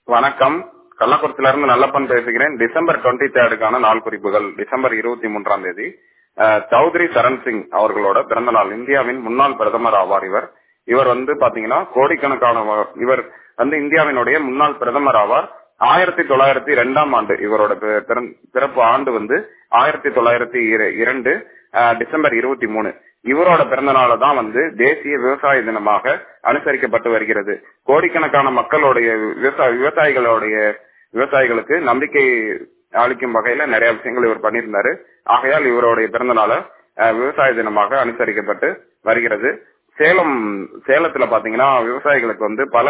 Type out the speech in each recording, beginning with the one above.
வணக்கம் கள்ளக்குறிச்சியில இருந்து நல்லப்பன் பேசுகிறேன் டிசம்பர் டுவெண்ட்டி தேர்டுக்கான நாள் குறிப்புகள் டிசம்பர் இருபத்தி மூன்றாம் தேதி அஹ், சௌத்ரி சரண் சிங் அவர்களோட பிறந்த நாள் இந்தியாவின் முன்னாள் பிரதமர் ஆவார் இவர் இவர் வந்து பாத்தீங்கன்னா கோடிக்கணக்கான வ- இவர் வந்து இந்தியாவினுடைய முன்னாள் பிரதமர் ஆவார் ஆயிரத்தி தொள்ளாயிரத்தி ரெண்டாம் ஆண்டு இவரோட பி- பிறந்- பிறப்பு ஆண்டு வந்து ஆயிரத்தி தொள்ளாயிரத்தி இர- இரண்டு அஹ், டிசம்பர் இருபத்தி மூணு இவரோட பிறந்த நாளை தான் வந்து தேசிய விவசாய தினமாக அனுசரிக்கப்பட்டு வருகிறது கோடிக்கணக்கான மக்களுடைய விவசாய விவசாயிகளுடைய விவசாயிகளுக்கு நம்பிக்கை அளிக்கும் வகையில நிறைய விஷயங்கள் இவர் பண்ணியிருந்தாரு ஆகையால் இவருடைய பிறந்த நாளை அஹ், விவசாய தினமாக அனுசரிக்கப்பட்டு வருகிறது சேலம் சேலத்துல பாத்தீங்கன்னா விவசாயிகளுக்கு வந்து பல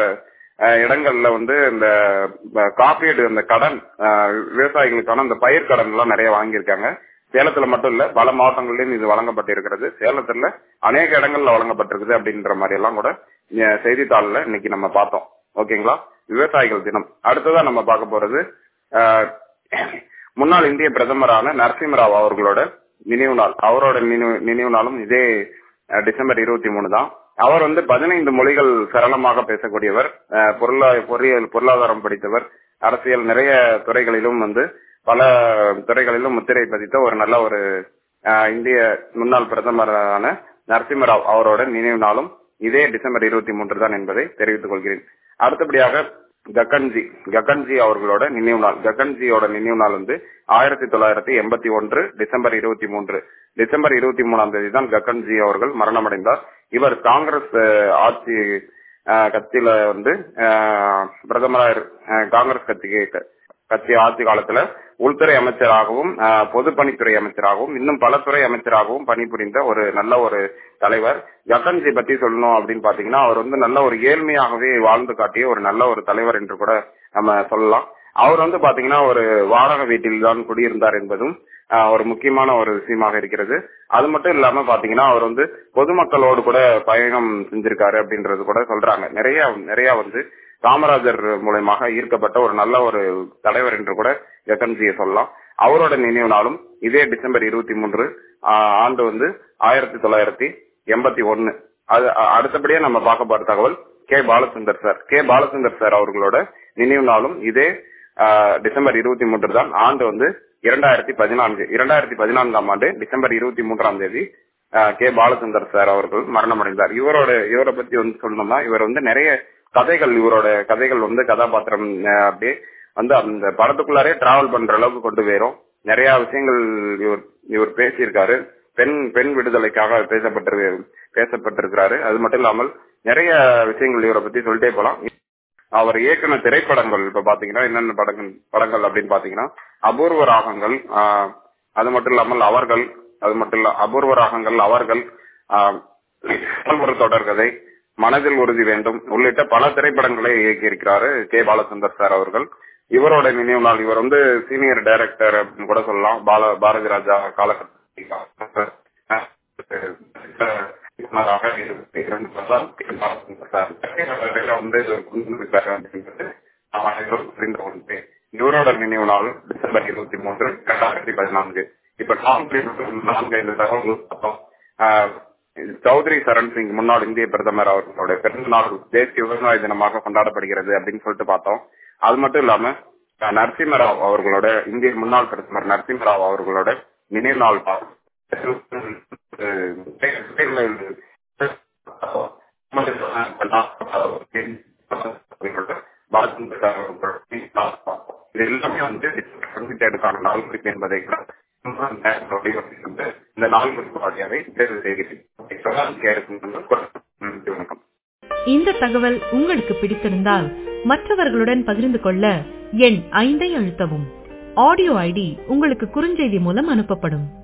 அஹ், இடங்கள்ல வந்து இந்த அஹ், காப்பீடு இந்த கடன் அஹ், விவசாயிகளுக்கான இந்த பயிர் கடன் எல்லாம் நிறைய வாங்கியிருக்காங்க சேலத்துல மட்டும் இல்ல பல மாவட்டங்களிலும் இது வழங்கப்பட்டிருக்கிறது சேலத்துல அநேக இடங்கள்ல வழங்கப்பட்டிருக்குது அப்படின்ற மாதிரி எல்லாம் கூட அஹ், செய்தித்தாள்ல இன்னைக்கு நம்ம பார்த்தோம் ஓகேங்களா விவசாயிகள் தினம் அடுத்ததா நம்ம பார்க்க போறது அஹ், முன்னாள் இந்திய பிரதமரான நரசிம்மராவ் அவர்களோட நினைவு நாள் அவரோட நினைவு நினைவு நாளும் இதே அஹ், டிசம்பர் இருபத்தி மூணு தான் அவர் வந்து பதினைந்து மொழிகள் சரளமாக பேசக்கூடியவர் அஹ், பொருளா பொறியியல் பொருளாதாரம் படித்தவர் அரசியல் நிறைய துறைகளிலும் வந்து பல துறைகளிலும் முத்திரை பதித்த ஒரு நல்ல ஒரு அஹ், இந்திய முன்னாள் பிரதமரான நரசிம்மராவ் அவரோட நினைவு நாளும் இதே டிசம்பர் இருபத்தி மூன்று தான் என்பதை தெரிவித்துக் கொள்கிறேன் அடுத்தபடியாக ககன்ஜி ககன்ஜி அவர்களோட நினைவு நாள் ககன்ஜியோட நினைவு நாள் வந்து ஆயிரத்தி தொள்ளாயிரத்தி எண்பத்தி ஒன்று டிசம்பர் இருபத்தி மூன்று டிசம்பர் இருபத்தி மூணாம் தேதி தான் ககன்ஜி அவர்கள் மரணமடைந்தார் இவர் காங்கிரஸ் அஹ், ஆட்சி அஹ், கட்சியில வந்து அஹ், பிரதமராக இரு- அஹ், காங்கிரஸ் கட்சிக்கு கட்சி ஆட்சி காலத்துல உள்துறை அமைச்சராகவும் அஹ், பொதுப்பணித்துறை அமைச்சராகவும் இன்னும் பல துறை அமைச்சராகவும் பணிபுரிந்த ஒரு நல்ல ஒரு தலைவர் ஜக்கன்ஜி பத்தி சொல்லணும் அப்படின்னு பாத்தீங்கன்னா அவர் வந்து நல்ல ஒரு ஏழ்மையாகவே வாழ்ந்து காட்டிய ஒரு நல்ல ஒரு தலைவர் என்று கூட நம்ம சொல்லலாம் அவர் வந்து பாத்தீங்கன்னா ஒரு வாடகை வீட்டில் தான் குடியிருந்தார் என்பதும் அஹ், ஒரு முக்கியமான ஒரு விஷயமாக இருக்கிறது அது மட்டும் இல்லாம பாத்தீங்கன்னா அவர் வந்து பொதுமக்களோடு கூட பயணம் செஞ்சிருக்காரு அப்படின்றது கூட சொல்றாங்க நிறைய நிறைய வந்து காமராஜர் மூலயமாக ஈர்க்கப்பட்ட ஒரு நல்ல ஒரு தலைவர் என்று கூட ஜக்கன்ஜியை சொல்லலாம் அவரோட நினைவு நாளும் இதே டிசம்பர் இருபத்தி மூன்று ஆண்டு வந்து ஆயிரத்தி தொள்ளாயிரத்தி எண்பத்தி ஒன்னு அது அ- அடுத்தபடியா நம்ம பார்க்க போற தகவல் K Balasundar sir K Balasundar sir அவர்களோட நினைவு நாளும் இதே ஆ, டிசம்பர் இருபத்தி மூன்று தான் ஆண்டு வந்து இரண்டாயிரத்தி பதினான்கு இரண்டாயிரத்தி பதினான்காம் ஆண்டு டிசம்பர் இருபத்தி மூன்றாம் தேதி ஆ, கே பாலசுந்தர் சார் அவர்கள் மரணமடைந்தார் இவரோட இவரை பத்தி வந்து சொல்லணும்னா இவர் வந்து நிறைய கதைகள் இவரோட கதைகள் வந்து கதாபாத்திரம் ஆ, அப்படியே வந்து அந்த படத்துக்குள்ளாரே டிராவல் பண்ற அளவுக்கு கொண்டு போயிரும் நிறைய விஷயங்கள் இவர் இவர் பேசியிருக்காரு பெண் பெண் விடுதலைக்காக பேசப்பட்டிரு பேசப்பட்டிருக்கிறாரு அது மட்டும் இல்லாமல் நிறைய விஷயங்கள் இவரை பத்தி சொல்லிட்டே போலாம் அவர் இயக்குன திரைப்படங்கள் இப்ப பாத்தீங்கன்னா என்னென்ன படங்கள் படங்கள் அப்படின்னு பாத்தீங்கன்னா அபூர்வ ராகங்கள் ஆஹ், அது மட்டும் இல்லாமல் அவர்கள் அது மட்டும் இல்ல அபூர்வ ராகங்கள் அவர்கள் ஆஹ், ஒரு தொடர்கதை மனதில் உறுதி வேண்டும் உள்ளிட்ட பல திரைப்படங்களை இயக்கியிருக்கிறாரு கே பாலச்சந்தர் சார் அவர்கள் இவரோட நினைவு நாள் இவர் வந்து சீனியர் டைரக்டர் அப்படின்னு கூட சொல்லலாம் பால பாரதி ராஜா காலகட்டத்தில் இவரோட நினைவு நாள் டிசம்பர் இருபத்தி மூன்று இரண்டாயிரத்தி பதினான்கு இப்ப நான்கு நான்கு ஐந்து தகவல்கள் பார்த்தோம் ஆஹ், சௌத்ரி சரண் சிங் முன்னாள் இந்திய பிரதமர் அவர்களுடைய பிறந்த நாள் தேசிய விவசாய தினமாக கொண்டாடப்படுகிறது அப்படின்னு சொல்லிட்டு பார்த்தோம் அது மட்டும் இல்லாம அஹ், நரசிம்மராவ் அவர்களோட இந்திய முன்னாள் பிரதமர் நரசிம்மராவ் அவர்களோட நினைவு நாள் பார்த்தோம். இது எல்லாமே வந்து தேர்டுக்கான நாள் குறிப்பு என்பதை இந்த நாள் குறிப்பு வாரியாவை தேர்வு செய்கிறேன் வணக்கம் இந்த தகவல் உங்களுக்கு பிடித்திருந்தால் மற்றவர்களுடன் பகிர்ந்து கொள்ள எண் ஐந்தை அழுத்தவும் ஆடியோ ஐடி உங்களுக்கு குறுஞ்செய்தி மூலம் அனுப்பப்படும்